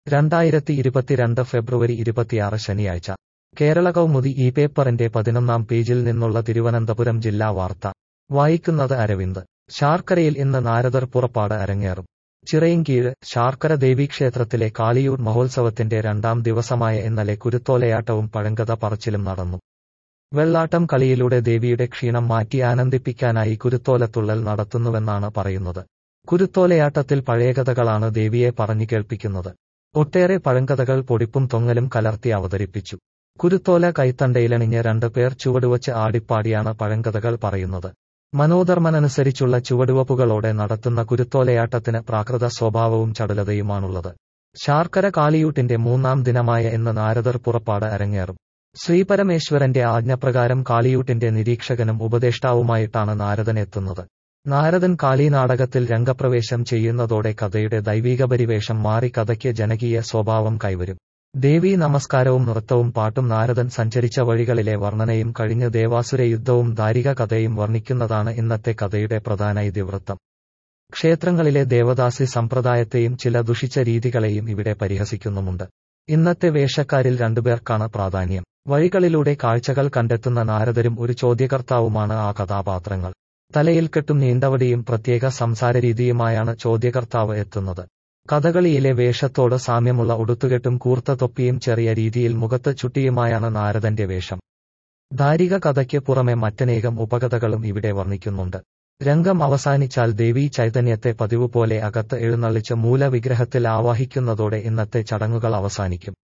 രണ്ടായിരത്തി ഇരുപത്തിരണ്ട് ഫെബ്രുവരി ഇരുപത്തിയാറ് ശനിയാഴ്ച കേരള കൗമുദി ഈ പേപ്പറിന്റെ പതിനൊന്നാം പേജിൽ നിന്നുള്ള തിരുവനന്തപുരം ജില്ലാ വാർത്ത വായിക്കുന്നത് അരവിന്ദ് ശാർക്കരയിൽ ഇന്ന് നാരദർ പുറപ്പാട് അരങ്ങേറും ചിറയിൻകീഴ് ശാർക്കര ദേവീക്ഷേത്രത്തിലെ കാളിയൂർ മഹോത്സവത്തിന്റെ രണ്ടാം ദിവസമായ ഇന്നലെ കുരുത്തോലയാട്ടവും പഴങ്കഥ പറച്ചിലും നടന്നു വെള്ളാട്ടം കളിയിലൂടെ ദേവിയുടെ ക്ഷീണം മാറ്റി ആനന്ദിപ്പിക്കാനായി കുരുത്തോലത്തുള്ളൽ നടത്തുന്നുവെന്നാണ് പറയുന്നത് കുരുത്തോലയാട്ടത്തിൽ പഴയകഥകളാണ് ദേവിയെ പറഞ്ഞു കേൾപ്പിക്കുന്നത് ഒട്ടേറെ പഴങ്കഥകൾ പൊടിപ്പും തൊങ്ങലും കലർത്തി അവതരിപ്പിച്ചു കുരുത്തോല കൈത്തണ്ടയിലണിഞ്ഞ് രണ്ട് പേർ ചുവടുവച്ച് ആടിപ്പാടിയാണ് പഴങ്കഥകൾ പറയുന്നത് മനോധർമ്മനനുസരിച്ചുള്ള ചുവടുവപ്പുകളോടെ നടത്തുന്ന കുരുത്തോലയാട്ടത്തിന് പ്രാകൃത സ്വഭാവവും ചടുലതയുമാണുള്ളത് ശാർക്കര കാളിയൂട്ടിന്റെ മൂന്നാം ദിനമായ ഇന്ന് നാരദർ പുറപ്പാട് അരങ്ങേറും ശ്രീപരമേശ്വരന്റെ ആജ്ഞപ്രകാരം കാളിയൂട്ടിന്റെ നിരീക്ഷകനും ഉപദേഷ്ടാവുമായിട്ടാണ് നാരദൻ എത്തുന്നത് നാരദൻ കാളി നാടകത്തിൽ രംഗപ്രവേശം ചെയ്യുന്നതോടെ കഥയുടെ ദൈവീക പരിവേഷം മാറി കഥയ്ക്ക് ജനകീയ സ്വഭാവം കൈവരും ദേവീ നമസ്കാരവും നൃത്തവും പാട്ടും നാരദൻ സഞ്ചരിച്ച വഴികളിലെ വർണ്ണനയും കഴിഞ്ഞ് ദേവാസുര യുദ്ധവും ദാരിക കഥയും വർണ്ണിക്കുന്നതാണ് ഇന്നത്തെ കഥയുടെ പ്രധാന ഇതിവൃത്തം ക്ഷേത്രങ്ങളിലെ ദേവദാസി സമ്പ്രദായത്തെയും ചില ദുഷിച്ച രീതികളെയും ഇവിടെ പരിഹസിക്കുന്നുമുണ്ട് ഇന്നത്തെ വേഷക്കാരിൽ രണ്ടുപേർക്കാണ് പ്രാധാന്യം വഴികളിലൂടെ കാഴ്ചകൾ കണ്ടെത്തുന്ന നാരദരും ഒരു ചോദ്യകർത്താവുമാണ് ആ കഥാപാത്രങ്ങൾ തലയിൽ കെട്ടും നീണ്ടവടിയും പ്രത്യേക സംസാരരീതിയുമായാണ് ചോദ്യകർത്താവ് എത്തുന്നത് കഥകളിയിലെ വേഷത്തോട് സാമ്യമുള്ള ഉടുത്തുകെട്ടും കൂർത്ത തൊപ്പിയും ചെറിയ രീതിയിൽ മുഖത്ത് ചുട്ടിയുമായാണ് നാരദന്റെ വേഷം ധാരിക കഥയ്ക്ക് പുറമെ മറ്റനേകം ഉപകഥകളും ഇവിടെ വർണ്ണിക്കുന്നുണ്ട് രംഗം അവസാനിച്ചാൽ ദേവീ ചൈതന്യത്തെ പതിവ് പോലെ അകത്ത് എഴുന്നള്ളിച്ച് മൂലവിഗ്രഹത്തിൽ ആവാഹിക്കുന്നതോടെ ഇന്നത്തെ ചടങ്ങുകൾ അവസാനിക്കും